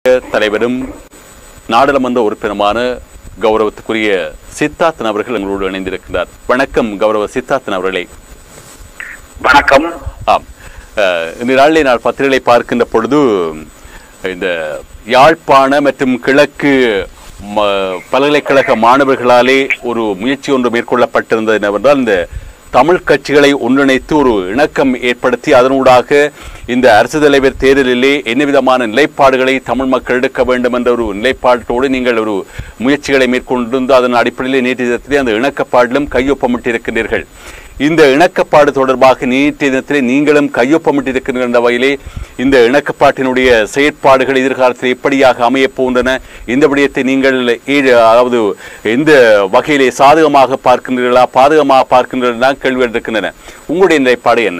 தலைவரும் நாடாளுமன்ற உறுப்பினருமான கௌரவத்துக்குரிய சித்தார்த்தன் அவர்கள் எங்களோடு இணைந்திருக்கிறார் வணக்கம் கௌரவ சித்தார்த்தன் அவர்களே வணக்கம் ஆம் அஹ், இந்த நாளிலே நான் பத்திரிகை பார்க்கின்ற பொழுது இந்த யாழ்ப்பாண மற்றும் கிழக்கு ம- பல்கலைக்கழக மாணவர்களாலே ஒரு முயற்சி ஒன்று மேற்கொள்ளப்பட்டிருந்தது என்னவென்றால் இந்த தமிழ் கட்சிகளை ஒன்றிணைத்து ஒரு இணக்கம் ஏற்படுத்தி அதனூடாக இந்த அரசு தலைவர் தேர்தலிலே என்ன விதமான நிலைப்பாடுகளை தமிழ் மக்கள் எடுக்க வேண்டும் என்ற ஒரு நிலைப்பாட்டோடு நீங்கள் ஒரு முயற்சிகளை மேற்கொண்டிருந்து அதன் அடிப்படையிலே நேற்று தினத்திலே அந்த இணக்கப்பாடிலும் கையொப்பமிட்டிருக்கிறீர்கள் இந்த இணக்கப்பாடு தொடர்பாக நேற்றைய தினத்திலே நீங்களும் கையொப்பமிட்டிருக்கின்ற வகையிலே இந்த இணக்கப்பாட்டினுடைய செயற்பாடுகள் எதிர்காலத்தில் எப்படியாக அமையப் போகின்றன இந்த விடயத்தை நீங்கள் ஈ- அதாவது எந்த வகையிலே சாதகமாக பார்க்கின்றீர்களா பாதகமாக பார்க்கின்றீர்களா கேள்விகள் இருக்கின்றன உங்களுடைய நிலைப்பாடு என்ன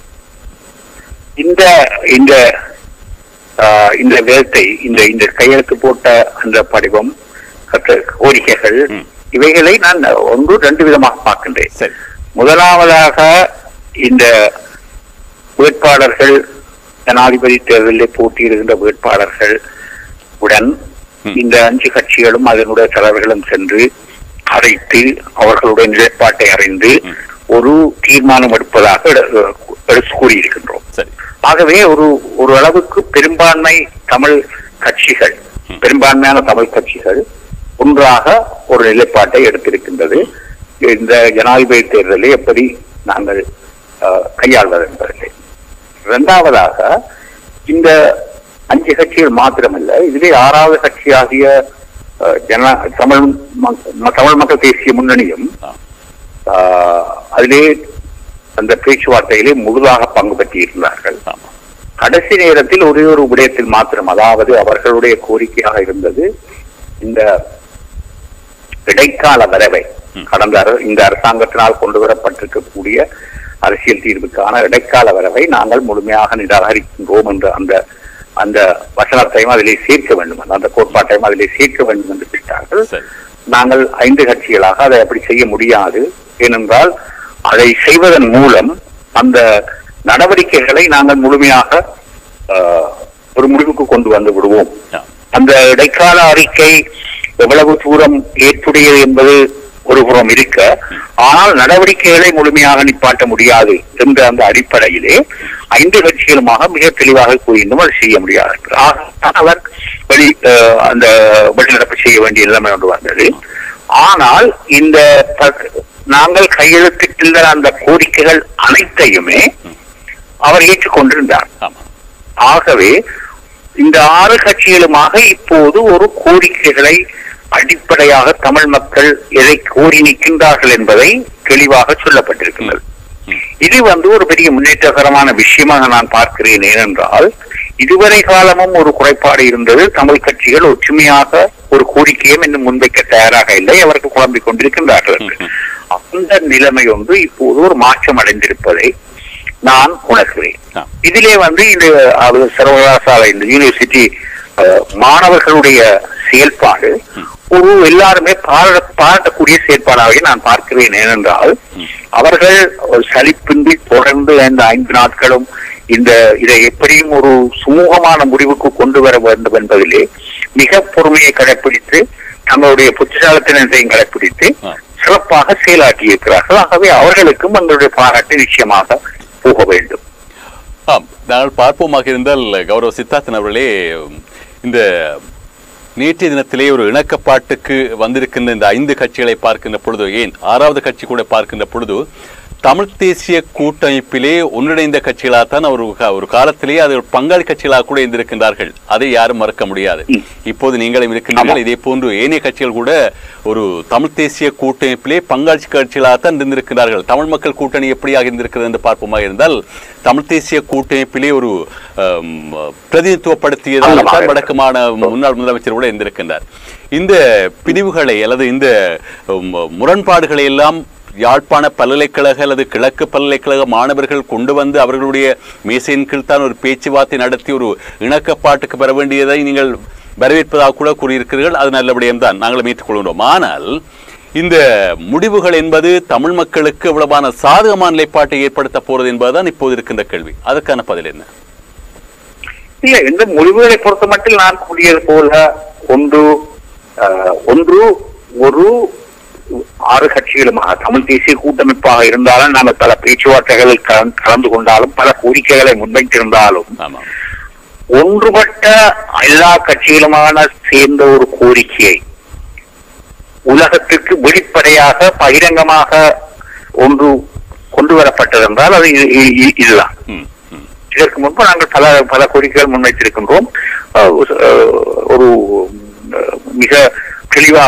இந்த இந்த ஆஹ், இந்த விதத்தை இந்த இந்த கையெழுத்து போட்ட அந்த படிவம் கற்ற கோரிக்கைகள் இவைகளை நான் ஒன்று ரெண்டு விதமாக பார்க்கின்றேன் சரி முதலாவதாக இந்த வேட்பாளர்கள் ஜனாதிபதி தேர்தலில் போட்டியிடுகின்ற வேட்பாளர்கள் உடன் ம். இந்த அஞ்சு கட்சிகளும் அதனுடைய தலைவர்களும் சென்று அழைத்து அவர்களுடைய நிலைப்பாட்டை அறிந்து ஒரு தீர்மானம் எடுப்பதாக எடு- எடுத்து கூறியிருக்கின்றோம் சரி ஆகவே ஒரு ஒரு அளவுக்கு பெரும்பான்மை தமிழ் கட்சிகள் பெரும்பான்மையான தமிழ் கட்சிகள் ஒன்றாக ஒரு நிலைப்பாட்டை எடுத்திருக்கின்றது இந்த ஜனாதிபதி தேர்தலை எப்படி நாங்கள் அஹ், கையாள்வது என்பதில்லை இரண்டாவதாக இந்த அஞ்சு கட்சிகள் மாத்திரமல்ல இதிலே ஆறாவது கட்சியாகிய அஹ், ஜன தமிழ் மக்- தமிழ் மக்கள் தேசிய முன்னணியும் ஆ. ஆஹ், அதிலே அந்த பேச்சுவார்த்தையிலே முழுதாக பங்கு பெற்றிருந்தார்கள் ஆமா கடைசி நேரத்தில் ஒரே ஒரு விடயத்தில் மாத்திரம் அதாவது அவர்களுடைய கோரிக்கையாக இருந்தது இந்த இடைக்கால வரவை கடந்த அர- இந்த அரசாங்கத்தினால் கொண்டு வரப்பட்டிருக்கக்கூடிய அரசியல் தீர்வுக்கான இடைக்கால வரவை நாங்கள் முழுமையாக நிராகரிக்கின்றோம் என்ற அந்த அந்த வசனத்தையும் அதிலே சேர்க்க வேண்டும் அந்த கோட்பாட்டையும் அதிலே சேர்க்க வேண்டும் என்று கேட்டார்கள் சரி நாங்கள் ஐந்து கட்சிகளாக அதை அப்படி செய்ய முடியாது ஏனென்றால் அதை செய்வதன் மூலம் அந்த நடவடிக்கைகளை நாங்கள் முழுமையாக ஆஹ், ஒரு முடிவுக்கு கொண்டு வந்து விடுவோம் ஆ. அந்த இடைக்கால அறிக்கை எவ்வளவு தூரம் ஏற்புடையது என்பது ஒரு புறம் இருக்க ஆனால் நடவடிக்கைகளை முழுமையாக நிப்பாட்ட முடியாது என்ற அந்த அடிப்படையிலே ஐந்து கட்சிகளுமாக மிக தெளிவாக கூறியிருந்தும் அதை செய்ய முடியாது என்று. ஆக அவர் வெளி அஹ், அந்த வெளிநடப்பு செய்ய வேண்டிய நிலைமை ஒன்று வந்தது ஆனால் இந்த ப- நாங்கள் கையெழுத்திட்டுள்ள அந்த கோரிக்கைகள் அனைத்தையுமே அவர் ஏற்றுக்கொண்டிருந்தார் ஆமா ஆகவே இந்த ஆறு கட்சிகளுமாக இப்போது ஒரு கோரிக்கைகளை அடிப்படையாக தமிழ் மக்கள் எதை கோரி நிற்கின்றார்கள் என்பதை தெளிவாக சொல்லப்பட்டிருக்கின்றது இது வந்து ஒரு பெரிய முன்னேற்றகரமான விஷயமாக நான் பார்க்கிறேன் ஏனென்றால் இதுவரை காலமும் ஒரு குறைபாடு இருந்தது தமிழ் கட்சிகள் ஒற்றுமையாக ஒரு கோரிக்கையும் இன்னும் முன்வைக்க தயாராக இல்லை அவர்கள் குழம்பிக் கொண்டிருக்கின்றார்கள் என்று. அந்த நிலைமை ஒன்று இப்போது ஒரு மாற்றம் அடைந்திருப்பதை நான் உணர்கிறேன் ஆ. இதிலே வந்து இந்த அது சர்வகலாசாலை இந்த யூனிவர்சிட்டி அஹ், மாணவர்களுடைய செயல்பாடு ஒரு எல்லாருமே பாராட்ட பாராட்டக்கூடிய செயற்பாடாகவே நான் பார்க்கிறேன் ஏனென்றால் அவர்கள் ஒரு சலிப்பின்றி தொடர்ந்து இந்த ஐந்து நாட்களும் இந்த இதை எப்படியும் ஒரு சுமூகமான முடிவுக்கு கொண்டு வர வேண்டும் என்பதிலே மிக பொறுமையை கடைப்பிடித்து தங்களுடைய புத்திசாலித்தனத்தையும் கடைப்பிடித்து ஆ. சிறப்பாக செயலாற்றி இருக்கிறார்கள் ஆகவே அவர்களுக்கும் எங்களுடைய பாராட்டு நிச்சயமாக போக வேண்டும் ஆம் நாங்கள் பார்ப்போமாக இருந்தால் கௌரவ சித்தார்த்தன் அவர்களே இந்த நேற்றைய தினத்திலே ஒரு இணக்கப்பாட்டுக்கு வந்திருக்கின்ற இந்த ஐந்து கட்சிகளை பார்க்கின்ற பொழுது ஏன் ஆறாவது கட்சி கூட பார்க்கின்ற பொழுது தமிழ் தேசிய கூட்டமைப்பிலே ஒன்றிணைந்த கட்சிகளாகத்தான் ஒரு கா- ஒரு காலத்திலேயே அது ஒரு பங்காளி கட்சிகளாக கூட இருந்திருக்கின்றார்கள் அதை யாரும் மறக்க முடியாது இப்போது நீங்களும் இருக்கின்றீர்கள் இதே போன்று ஏனைய கட்சிகள் கூட ஒரு தமிழ் தேசிய கூட்டமைப்பிலே பங்காளி கட்சிகளாகத்தான் இருந்திருக்கிறார்கள் தமிழ் மக்கள் கூட்டணி எப்படியாக இருந்திருக்கிறது என்று பார்ப்போமாக இருந்தால் தமிழ் தேசிய கூட்டமைப்பிலே ஒரு ஆம், பிரதிநிதித்துவப்படுத்தியதாக தான் வடக்கு மாநில முன்னாள் முதலமைச்சர் கூட இருந்திருக்கின்றார் இந்த பிரிவுகளை அல்லது இந்த உம், முரண்பாடுகளை எல்லாம் யாழ்ப்பாண பல்கலைக்கழக அல்லது கிழக்கு பல்கலைக்கழக மாணவர்கள் கொண்டு வந்து அவர்களுடைய மேசையின் கீழ் தான் ஒரு பேச்சுவார்த்தை நடத்தி ஒரு இணக்கப்பாட்டுக்கு பெற வேண்டியதை நீங்கள் வரவேற்பதாக கூட கூறியிருக்கிறீர்கள் அது நல்லபடியும் தான் நாங்களும் ஏற்றுக்கொள்கிறோம் ஆனால் இந்த முடிவுகள் என்பது தமிழ் மக்களுக்கு எவ்வளவான சாதகமான நிலைப்பாட்டை ஏற்படுத்த போறது என்பதுதான் இப்போது இருக்கின்ற கேள்வி அதற்கான பதில் என்ன இல்ல இந்த முடிவுகளை பொறுத்த மட்டும் நான் கூறியது போல ஒன்று அஹ், ஒன்று ஒரு ஆறு கட்சிகளுமாக தமிழ் தேசிய கூட்டமைப்பாக இருந்தாலும் நாங்கள் பல பேச்சுவார்த்தைகளில் கலந்து- கலந்து கொண்டாலும் பல கோரிக்கைகளை முன்வைத்திருந்தாலும் ஆமாம் ஒன்றுபட்ட எல்லா கட்சிகளுமான சேர்ந்த ஒரு கோரிக்கையை உலகத்திற்கு வெளிப்படையாக பகிரங்கமாக ஒன்று கொண்டு வரப்பட்டதென்றால் அது இது- இது- இது- இதுதான் ம் ம் இதற்கு முன்பு நாங்கள் பல பல கோரிக்கைகள் முன்வைத்திருக்கின்றோம் அஹ் ஒரு- அஹ் ஒரு அஹ், மிக தெளிவா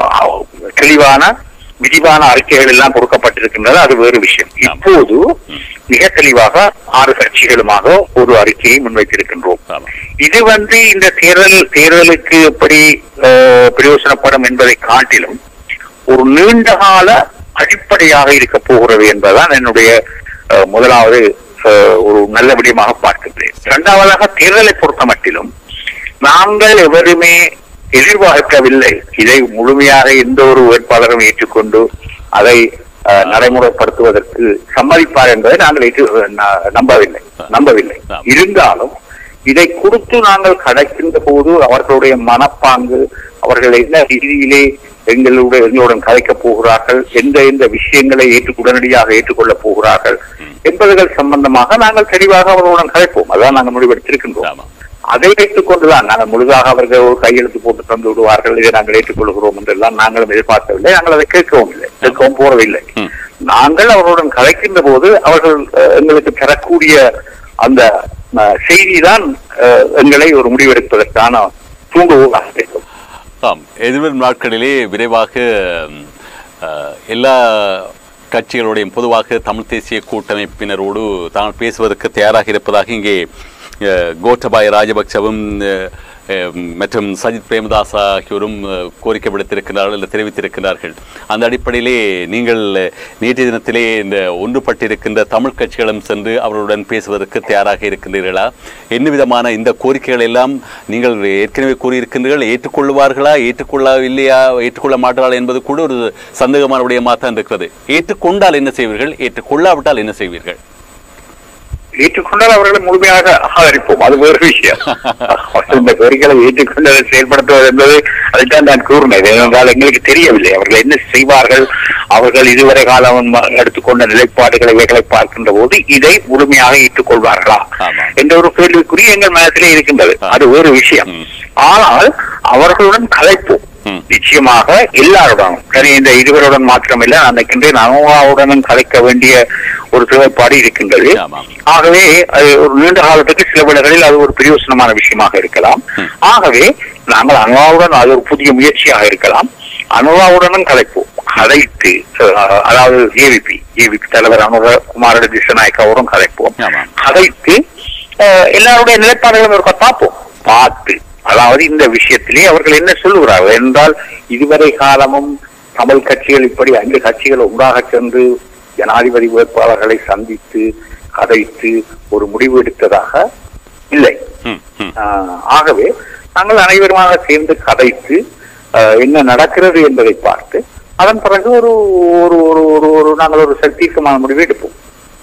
தெளிவான விரிவான அறிக்கைகள் எல்லாம் கொடுக்கப்பட்டிருக்கின்றது அது வேறு விஷயம் இப்போது மிக தெளிவாக ஆறு கட்சிகளுமாக ஒரு அறிக்கையை முன்வைத்திருக்கின்றோம் ஆமாம் இது வந்து இந்த தேர்தல் தேர்தலுக்கு எப்படி அஹ், பிரயோசனப்படும் என்பதை காட்டிலும் ஒரு நீண்ட கால அடிப்படையாக இருக்க போகிறது என்பதுதான் என்னுடைய அஹ், முதலாவது அஹ், ஒரு நல்ல விடயமாக பார்க்கின்றேன் இரண்டாவதாக தேர்தலை பொறுத்த மட்டிலும் நாங்கள் எவருமே எதிர்பார்க்கவில்லை இதை முழுமையாக எந்த ஒரு வேட்பாளரும் ஏற்றுக்கொண்டு அதை அஹ், நடைமுறைப்படுத்துவதற்கு சம்மதிப்பார் என்பதை நாங்கள் ஏற்று- ந- நம்பவில்லை நம்பவில்லை ஆம். இருந்தாலும் இதை கொடுத்து நாங்கள் கடைக்கின்ற போது அவர்களுடைய மனப்பாங்கு அவர்கள் என்ன ரீதியிலே எங்களுடைய எங்களுடன் கலைக்கப் போகிறார்கள் எந்த எந்த விஷயங்களை ஏற்று உடனடியாக ஏற்றுக்கொள்ளப் போகிறார்கள் என்பதுகள் சம்பந்தமாக நாங்கள் தெளிவாக அவர்களுடன் கலைப்போம் அதான் நாங்கள் முடிவெடுத்திருக்கின்றோம் ஆமாம் அதை வைத்துக் கொண்டுதான் நாங்கள் முழுதாக அவர்கள் ஒரு கையெழுத்து போட்டு தந்து விடுவார்கள் இதை நாங்கள் ஏற்றுக்கொள்கிறோம் என்றெல்லாம் நாங்களும் எதிர்பார்க்கவில்லை நாங்கள் அதை கேட்கவும் இல்லை கேட்கவும் போறதில்லை ம். நாங்கள் அவர்களுடன் கலைக்கின்ற போது அவர்கள் அஹ், எங்களுக்கு தரக்கூடிய அந்த அஹ், செய்திதான் அஹ், எங்களை ஒரு முடிவெடுப்பதற்கான தூண்டுகோலாக இருக்கும் ஆம் எதிர்வரும் நாட்களிலே விரைவாக ம், அஹ், எல்லா கட்சிகளுடையும் பொதுவாக தமிழ் தேசிய கூட்டமைப்பினரோடு தாங்கள் பேசுவதற்கு தயாராக இருப்பதாக இங்கே அஹ், கோட்டபாய ராஜபக்சவும் அஹ், அஹ், மற்றும் சஜித் பிரேமதாஸ் ஆகியோரும் அஹ், கோரிக்கை விடுத்திருக்கிறார்கள் இல்லை தெரிவித்திருக்கிறார்கள் அந்த அடிப்படையிலே நீங்கள் நேற்றைய தினத்திலே இந்த ஒன்றுபட்டிருக்கின்ற தமிழ் கட்சிகளும் சென்று அவர்களுடன் பேசுவதற்கு தயாராக இருக்கின்றீர்களா என்ன விதமான இந்த கோரிக்கைகள் எல்லாம் நீங்கள் ஏற்கனவே கூறியிருக்கின்றீர்கள் ஏற்றுக்கொள்வார்களா ஏற்றுக்கொள்ளவில்லையா ஏற்றுக்கொள்ள மாட்டார்களா என்பது கூட ஒரு சந்தேகமான விடயமாக தான் இருக்கிறது ஏற்றுக்கொண்டால் என்ன செய்வீர்கள் ஏற்றுக்கொள்ளாவிட்டால் என்ன செய்வீர்கள் ஏற்றுக்கொண்டால் அவர்களை முழுமையாக ஆதரிப்போம் அது வேறு விஷயம் இந்த கோரிக்கைகளை ஏற்றுக்கொண்டதை செயல்படுத்துவது என்பது அதைத்தான் நான் கூறினேன் ஏனென்றால் எங்களுக்கு தெரியவில்லை அவர்கள் என்ன செய்வார்கள் அவர்கள் இதுவரை காலம் எடுத்துக்கொண்ட நிலைப்பாடுகளை இவைகளை பார்க்கின்ற போது இதை முழுமையாக ஏற்றுக்கொள்வார்களா ஆமாம். என்ற ஒரு கேள்விக்குறி எங்கள் மனத்திலே இருக்கின்றது ஆ. அது வேறு விஷயம் ம். ஆனால் அவர்களுடன் கலைப்போம் ம். நிச்சயமாக எல்லாருடன் சரி இந்த இருவருடன் மாத்திரமில்லை நான் நினைக்கின்றேன் அனுவாவுடனும் கலைக்க வேண்டிய ஒரு தேவைப்பாடு இருக்கின்றது ஆமாம். ஆகவே அது ஒரு நீண்ட காலத்துக்கு சில வேளைகளில் அது ஒரு பிரயோசனமான விஷயமாக இருக்கலாம் ம். ஆகவே நாங்கள் அனுவாவுடன் அது ஒரு புதிய முயற்சியாக இருக்கலாம் அனுவாவுடனும் கலைப்போம் கலைத்து அஹ், அதாவது ஏவிபி ஏவிபி தலைவர் அனுர குமார திசநாயக்காவுடன் கலைப்போம் ஆமாம். கலைத்து அஹ், எல்லாருடைய நிலைப்பாடுகளும் ஒரு பார்ப்போம் பார்த்து அதாவது இந்த விஷயத்திலே அவர்கள் என்ன சொல்லுகிறார்கள் என்றால் இதுவரை காலமும் தமிழ் கட்சிகள் இப்படி ஐந்து கட்சிகள் ஒன்றாக சென்று ஜனாதிபதி வேட்பாளர்களை சந்தித்து கதைத்து ஒரு முடிவு எடுத்ததாக இல்லை ம், ம். ஆஹ், ஆகவே நாங்கள் அனைவருமாக சேர்ந்து கதைத்து ஆஹ், என்ன நடக்கிறது என்பதை பார்த்து அதன் பிறகு ஒரு ஒரு ஒரு ஒரு ஒரு நாங்கள் ஒரு தீர்க்கமான முடிவு எடுப்போம்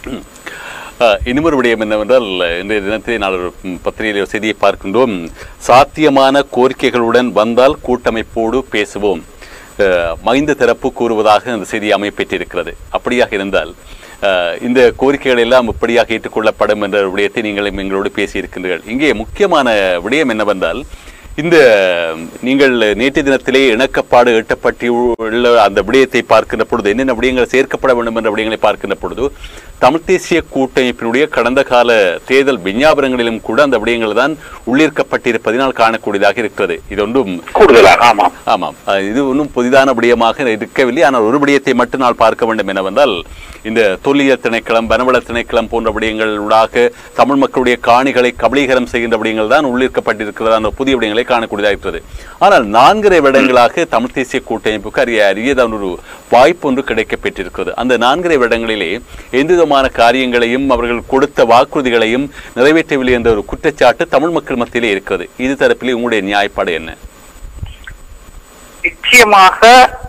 அஹ், இன்னுமொரு விடயம் என்னவென்றால் இன்றைய தினத்தை நான் ஒரு ம், பத்திரிகையில் ஒரு செய்தியை பார்க்கின்றோம் சாத்தியமான கோரிக்கைகளுடன் வந்தால் கூட்டமைப்போடு பேசுவோம் அஹ், மஹிந்த தரப்பு கூறுவதாக அந்த செய்தி அமைப்பெற்றிருக்கிறது அப்படியாக இருந்தால் அஹ், இந்த கோரிக்கைகள் எல்லாம் இப்படியாக ஏற்றுக்கொள்ளப்படும் என்ற விடயத்தை நீங்கள் எங்களோடு பேசியிருக்கின்றீர்கள் இங்கே முக்கியமான விடயம் என்னவென்றால் இந்த நீங்கள் நேற்று தினத்திலே இணக்கப்பாடு எட்டப்பட்டுள்ள அந்த விடயத்தை பார்க்கின்ற பொழுது என்னென்ன விடயங்கள் சேர்க்கப்பட வேண்டும் என்ற விடயங்களை பார்க்கின்ற பொழுது தமிழ் தேசிய கூட்டமைப்பினுடைய கடந்த கால தேர்தல் விஞ்ஞாபனங்களிலும் கூட அந்த விடயங்கள் தான் உள்ளீர்க்கப்பட்டிருப்பதினால் காணக்கூடியதாக இருக்கிறது இது ஒன்றும் கூடுதலாக ஆமாம் ஆமாம் அஹ் இது ஒன்றும் புதிதான விடயமாக இருக்கவில்லை ஆனால் ஒரு விடயத்தை மட்டும் நான் பார்க்க வேண்டும் என்னவென்றால் இந்த தொல்லியல் திணைக்களம் வனவள திணைக்களம் போன்ற விடயங்களூடாக தமிழ் மக்களுடைய காணிகளை கபலீகரம் செய்கின்ற விடயங்கள் தான் உள்ளிருக்கப்பட்டிருக்கிறதான புதிய விடயங்களை காணக்கூடியதாக இருக்கிறது ஆனால் நான்கரை விடயங்களாக தமிழ் தேசிய கூட்டமைப்புக்கு அறிய அரியதான ஒரு வாய்ப்பு ஒன்று கிடைக்கப் பெற்றிருக்கிறது அந்த நான்கரை விடங்களிலே எந்த விதமான காரியங்களையும் அவர்கள் கொடுத்த வாக்குறுதிகளையும் நிறைவேற்றவில்லை என்ற ஒரு குற்றச்சாட்டு தமிழ் மக்கள் மத்தியிலே இருக்கிறது இது தரப்பிலே உங்களுடைய நியாயப்பாடு என்ன நிச்சயமாக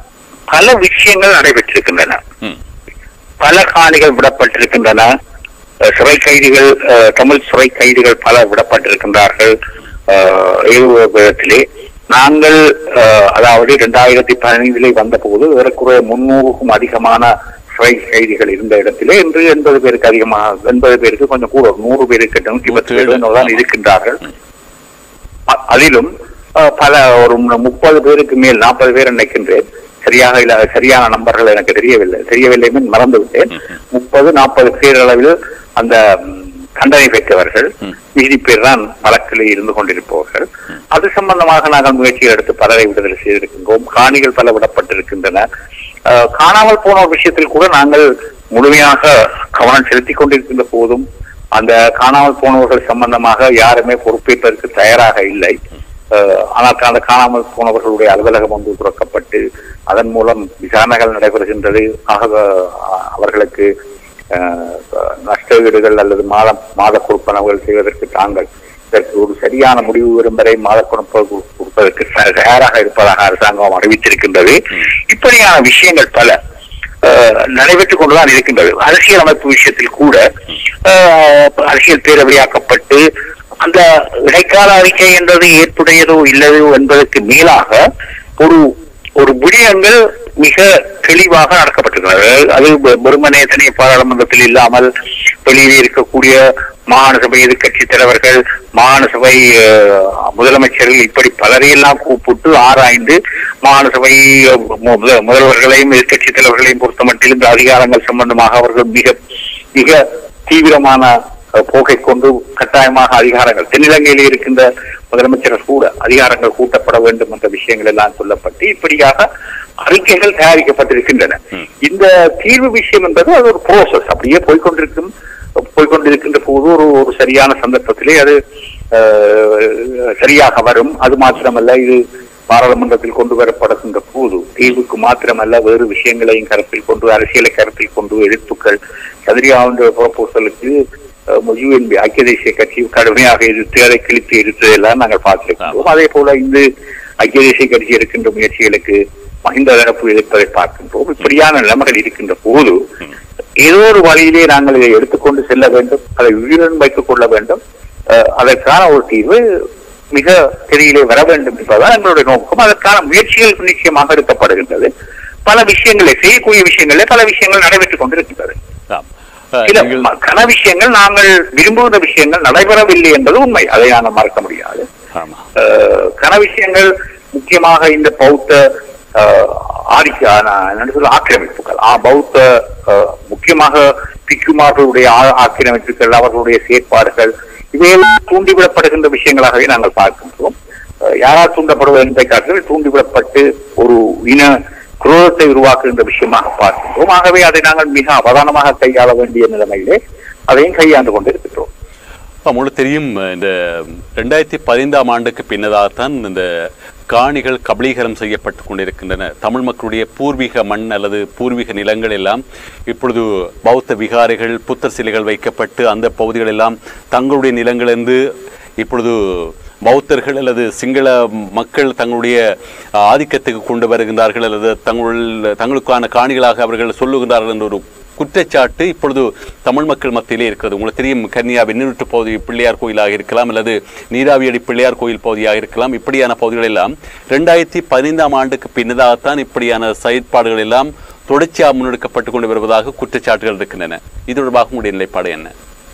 பல விஷயங்கள் நடைபெற்றிருக்கின்றன ம் பல காணிகள் விடப்பட்டிருக்கின்றன அஹ், சிறை கைதிகள் அஹ், தமிழ் சிறை கைதிகள் பலர் விடப்பட்டிருக்கின்றார்கள் அஹ், ஏழு விதத்திலே நாங்கள் அஹ், அதாவது இரண்டாயிரத்தி பதினைந்திலே வந்தபோது ஏறக்குறைய முன்னூறுக்கும் அதிகமான சிறை கைதிகள் இருந்த இடத்திலே இன்று எண்பது பேருக்கு அதிகமாக எண்பது பேருக்கு கொஞ்சம் கூட ஒரு நூறு பேருக்கு நூற்றி பத்து நூற்றி ஏழு. பேர் தான் இருக்கின்றார்கள் அ- அதிலும் அஹ், பல ஒரு மு- முப்பது பேருக்கு மேல் நாற்பது பேர் நினைக்கின்றேன் சரியாக இல்ல சரியான நம்பர்கள் எனக்கு தெரியவில்லை தெரியவில்லை மீன் மறந்து விட்டேன் முப்பது நாற்பது பேர் அளவில் அந்த ம், தண்டனை பெற்றவர்கள் ம். மீதி பேர் தான் வழக்கில் இருந்து கொண்டிருப்பவர்கள் அது சம்பந்தமாக நாங்கள் முயற்சிகள் எடுத்து பலரை விடுதலை செய்திருக்கின்றோம் காணிகள் பல விடப்பட்டிருக்கின்றன அஹ், காணாமல் போன ஒரு விஷயத்தில் கூட நாங்கள் முழுமையாக கவனம் செலுத்திக் கொண்டிருக்கின்ற போதும் அந்த காணாமல் போனவர்கள் சம்பந்தமாக யாருமே பொறுப்பேற்பதற்கு தயாராக இல்லை அஹ், ஆனால் அந்த காணாமல் போனவர்களுடைய அலுவலகம் ஒன்று துறக்கப்பட்டு அதன் மூலம் விசாரணைகள் நடைபெறுகின்றது ஆக அஹ், அவர்களுக்கு அஹ், நஷ்ட ஈடுகள் அல்லது மாத மாத கொடுப்பனவுகள் செய்வதற்கு தாங்கள் இதற்கு ஒரு சரியான முடிவு வரும் வரை மாத கொடுப்ப கொடுப்பதற்கு த- தயாராக இருப்பதாக அரசாங்கம் அறிவித்திருக்கின்றது இப்படியான விஷயங்கள் பல அஹ், நடைபெற்றுக் கொண்டுதான் இருக்கின்றது அரசியல் அமைப்பு விஷயத்தில் கூட அஹ், அரசியல் பேரவையாக்கப்பட்டு அந்த இடைக்கால அறிக்கை என்பது ஏற்புடையதோ இல்லையோ என்பதற்கு மேலாக ஒரு ஒரு விடயங்கள் மிக தெளிவாக நடக்கப்பட்டிருக்கிறது அது வெ- வெறுமனே தனி பாராளுமன்றத்தில் இல்லாமல் வெளியிலே இருக்கக்கூடிய மாகாண சபை எதிர்கட்சி தலைவர்கள் மாகாண சபை அஹ், முதலமைச்சர்கள் இப்படி பலரையெல்லாம் கூப்பிட்டு ஆராய்ந்து மாகாண சபை அஹ், மு- முத- முதல்வர்களையும் எதிர்கட்சி தலைவர்களையும் பொறுத்தமட்டில் இந்த அதிகாரங்கள் சம்பந்தமாக அவர்கள் மிக மிக தீவிரமான அஹ், போக்கை கொண்டு கட்டாயமாக அதிகாரங்கள் தென்னிலங்கையில் இருக்கின்ற முதலமைச்சர்கள் கூட அதிகாரங்கள் கூட்டப்பட வேண்டும் என்ற விஷயங்கள் எல்லாம் சொல்லப்பட்டு இப்படியாக அறிக்கைகள் தயாரிக்கப்பட்டிருக்கின்றன ம். இந்த தீர்வு விஷயம் என்பது அது ஒரு ப்ரோசஸ் அப்படியே போய்கொண்டிருக்கும் போய்கொண்டிருக்கின்ற போது ஒரு ஒரு சரியான சந்தர்ப்பத்திலே அது அஹ், சரியாக வரும் அது மாத்திரமல்ல இது பாராளுமன்றத்தில் கொண்டு வரப்படுகின்ற போது தீர்வுக்கு மாத்திரமல்ல வேறு விஷயங்களையும் கருத்தில் கொண்டு அரசியலை கருத்தில் கொண்டு எதிர்ப்புகள் கதிரியாவுடைய ப்ரொபோசலுக்கு யூஎன்பி ஐக்கிய தேசிய கட்சி கடுமையாக எதிர்த்து அதை கிழித்து எதிர்த்ததெல்லாம் நாங்கள் பார்த்திருக்கிறோம் அதே போல இந்த ஐக்கிய தேசிய கட்சி எடுக்கின்ற முயற்சிகளுக்கு மஹிந்த தரப்பு எதிர்ப்பதை பார்க்கின்றோம் இப்படியான நிலைமைகள் இருக்கின்ற போது ஏதோ ஒரு வழியிலே நாங்கள் இதை எடுத்துக்கொண்டு செல்ல வேண்டும் அதை உயிருடன் வைத்துக் கொள்ள வேண்டும் அஹ், அதற்கான ஒரு தீர்வு மிக தெரியலே வர வேண்டும் என்பதுதான் எங்களுடைய நோக்கம் அதற்கான முயற்சிகள் நிச்சயமாக எடுக்கப்படுகின்றது பல விஷயங்களை செய்யக்கூடிய விஷயங்களே பல விஷயங்கள் நடைபெற்றுக் கொண்டிருக்கின்றது ஆம். அஹ், சில நீங்கள் ம- கன விஷயங்கள் நாங்கள் விரும்புகிற விஷயங்கள் நடைபெறவில்லை என்பது உண்மை அதை நாங்கள் மறக்க முடியாது ஆமா அஹ், கன விஷயங்கள் முக்கியமாக இந்த பௌத்த அஹ், ஆதிக்க நான் என்ன சொல்ல ஆக்கிரமிப்புகள் ஆ, பௌத்த அஹ், முக்கியமாக பிக்குமார்களுடைய ஆ- ஆக்கிரமிப்புகள் அவர்களுடைய செயற்பாடுகள் இவையெல்லாம் தூண்டிவிடப்படுகின்ற விஷயங்களாகவே நாங்கள் பார்க்கின்றோம் அஹ், யாரால் தூண்டப்படுவது என்பதை காட்டில் தூண்டிவிடப்பட்டு ஒரு இன குரோதத்தை உருவாக்குகின்ற விஷயமாக பார்க்கின்றோம் ஆகவே அதை நாங்கள் மிக அவதானமாக கையாள வேண்டிய நிலைமையிலே அதையும் கையாண்டு கொண்டிருக்கின்றோம் அப்ப உங்களுக்கு தெரியும் இந்த ரெண்டாயிரத்தி பதினைந்தாம் ஆண்டுக்கு பின்னதாகத்தான் இந்த காணிகள் கபலீகரம் செய்யப்பட்டு கொண்டிருக்கின்றன தமிழ் மக்களுடைய பூர்வீக மண் அல்லது பூர்வீக நிலங்கள் எல்லாம் இப்பொழுது பௌத்த விகாரைகள் புத்தர் சிலைகள் வைக்கப்பட்டு அந்த பகுதிகள் எல்லாம் தங்களுடைய நிலங்களிலிருந்து இப்பொழுது பௌத்தர்கள் அல்லது சிங்கள மக்கள் தங்களுடைய ஆதிக்கத்துக்கு கொண்டு வருகின்றார்கள் அல்லது தங்கள் தங்களுக்கான காணிகளாக அவர்கள் சொல்லுகின்றார்கள் என்ற ஒரு குற்றச்சாட்டு இப்பொழுது தமிழ் மக்கள் மத்தியிலே இருக்கிறது உங்களுக்கு தெரியும் கன்னியா வெண்ணூற்று பகுதி பிள்ளையார் கோயிலாக இருக்கலாம் அல்லது நீராவியடி பிள்ளையார் கோயில் பகுதியாக இருக்கலாம் இப்படியான பகுதிகள் எல்லாம் ரெண்டாயிரத்தி பதினைந்தாம் ஆண்டுக்கு பின்னதாகத்தான் இப்படியான செயற்பாடுகள் எல்லாம் தொடர்ச்சியாக முன்னெடுக்கப்பட்டு கொண்டு வருவதாக குற்றச்சாட்டுகள் இருக்கின்றன இது தொடர்பாக உங்களுடைய நிலைப்பாடு என்ன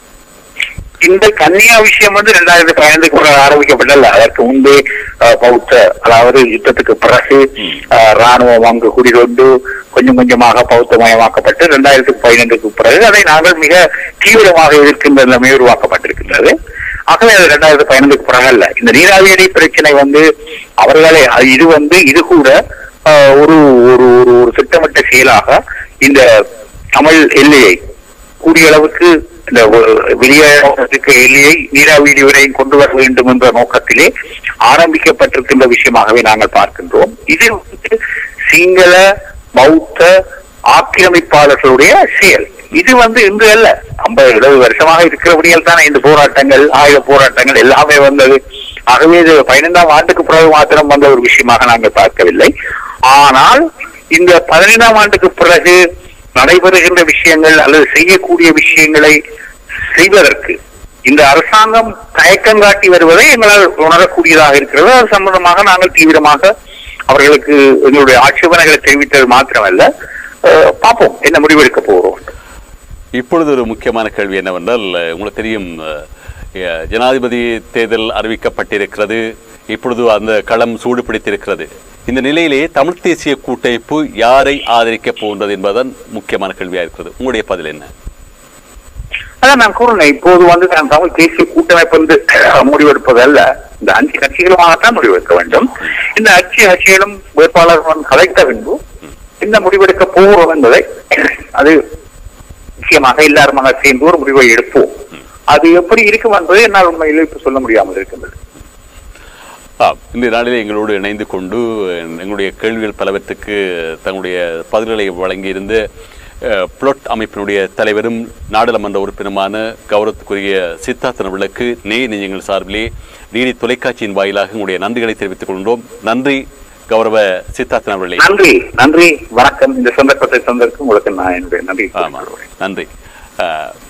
இந்த கன்னியா விஷயம் வந்து ரெண்டாயிரத்தி பதினைந்துக்கு பிறகு ஆரம்பிக்கப்படல அதற்கு முன்பே அஹ், பௌத்த அதாவது யுத்தத்துக்கு பிறகு அஹ், ராணுவம் அங்கு குடிகொண்டு கொஞ்சம் கொஞ்சமாக பௌத்தமயமாக்கப்பட்டு ரெண்டாயிரத்தி பதினைந்துக்கு பிறகு அதை நாங்கள் மிக தீவிரமாக எதிர்க்கின்ற நிலைமை உருவாக்கப்பட்டிருக்கின்றது ஆகவே அது ரெண்டாயிரத்தி பதினைந்துக்கு பிறகு அல்ல இந்த நீராவியடி பிரச்சனை வந்து அவர்களே அது இது வந்து இது கூட அஹ், ஒரு ஒரு ஒரு ஒரு திட்டமிட்ட செயலாக இந்த தமிழ் எல்லையை கூடிய அளவுக்கு இந்த வெளியேறத்துக்கு எல்லையை நீராவீதி வரையும் கொண்டு வர வேண்டும் என்ற நோக்கத்திலே ஆரம்பிக்கப்பட்டிருக்கின்ற விஷயமாகவே நாங்கள் பார்க்கின்றோம் இது வந்து சிங்கள பௌத்த ஆக்கிரமிப்பாளர்களுடைய செயல் இது வந்து இன்று அல்ல ஐம்பது எழுபது வருஷமாக இருக்கிறபடியால் தானே இந்த போராட்டங்கள் ஆயுத போராட்டங்கள் எல்லாமே வந்தது ஆகவே இது பதினைந்தாம் ஆண்டுக்கு பிறகு மாத்திரம் வந்த ஒரு விஷயமாக நாங்கள் பார்க்கவில்லை ஆனால் இந்த பதினைந்தாம் ஆண்டுக்கு பிறகு நடைபெறுகின்ற விஷயங்கள் அல்லது செய்யக்கூடிய விஷயங்களை செய்வதற்கு இந்த அரசாங்கம் தயக்கம் காட்டி வருவதை எங்களால் உணரக்கூடியதாக இருக்கிறது அது சம்பந்தமாக நாங்கள் தீவிரமாக அவர்களுக்கு எங்களுடைய ஆட்சேபனைகளை தெரிவித்தது மாத்திரமல்ல அஹ், பார்ப்போம் என்ன முடிவெடுக்க போகிறோம் இப்பொழுது ஒரு முக்கியமான கேள்வி என்னவென்றால் அஹ், உங்களுக்கு தெரியும் அஹ், அஹ், ஜனாதிபதி தேர்தல் அறிவிக்கப்பட்டிருக்கிறது இப்பொழுது அந்த களம் சூடு பிடித்திருக்கிறது இந்த நிலையிலே தமிழ் தேசிய கூட்டமைப்பு யாரை ஆதரிக்கப் போகின்றது என்பதுதான் முக்கியமான கேள்வியாக இருக்கிறது உங்களுடைய பதில் என்ன அதான் நான் கூறினேன் இப்போது வந்து நான் தமிழ் தேசிய கூட்டமைப்பு வந்து முடிவெடுப்பது அல்ல இந்த அஞ்சு கட்சிகளுமாகத்தான் முடிவெடுக்க வேண்டும் இந்த அஞ்சு கட்சிகளும் வேட்பாளர்களுடன் கலைத்த பின்பு என்ன முடிவெடுக்க போகிறோம் என்பதை அது நிச்சயமாக எல்லாருமாக சேர்ந்து ஒரு முடிவை எடுப்போம் அது எப்படி இருக்கும் என்பதை என்னால் உண்மையில் இப்ப சொல்ல முடியாமல் இருக்கின்றது ஆ இந்த நாளிலே எங்களோடு இணைந்து கொண்டு அஹ், எங்களுடைய கேள்விகள் பலவற்றுக்கு தங்களுடைய பதில்களை வழங்கியிருந்த அஹ், புளொட் அமைப்பினுடைய தலைவரும் நாடாளுமன்ற உறுப்பினருமான கௌரவத்துக்குரிய சித்தார்த்தன விளக்கு நே நெஞ்சங்கள் சார்பிலே டிடி தொலைக்காட்சியின் வாயிலாக உங்களுடைய நன்றிகளை தெரிவித்துக் கொள்கின்றோம் நன்றி கௌரவ சித்தார்த்தன அவர்களே நன்றி நன்றி வணக்கம் இந்த சந்தர்ப்பத்தை தந்ததற்கு உங்களுக்கு நான் என்னுடைய நன்றி ஆமா நன்றி அஹ்,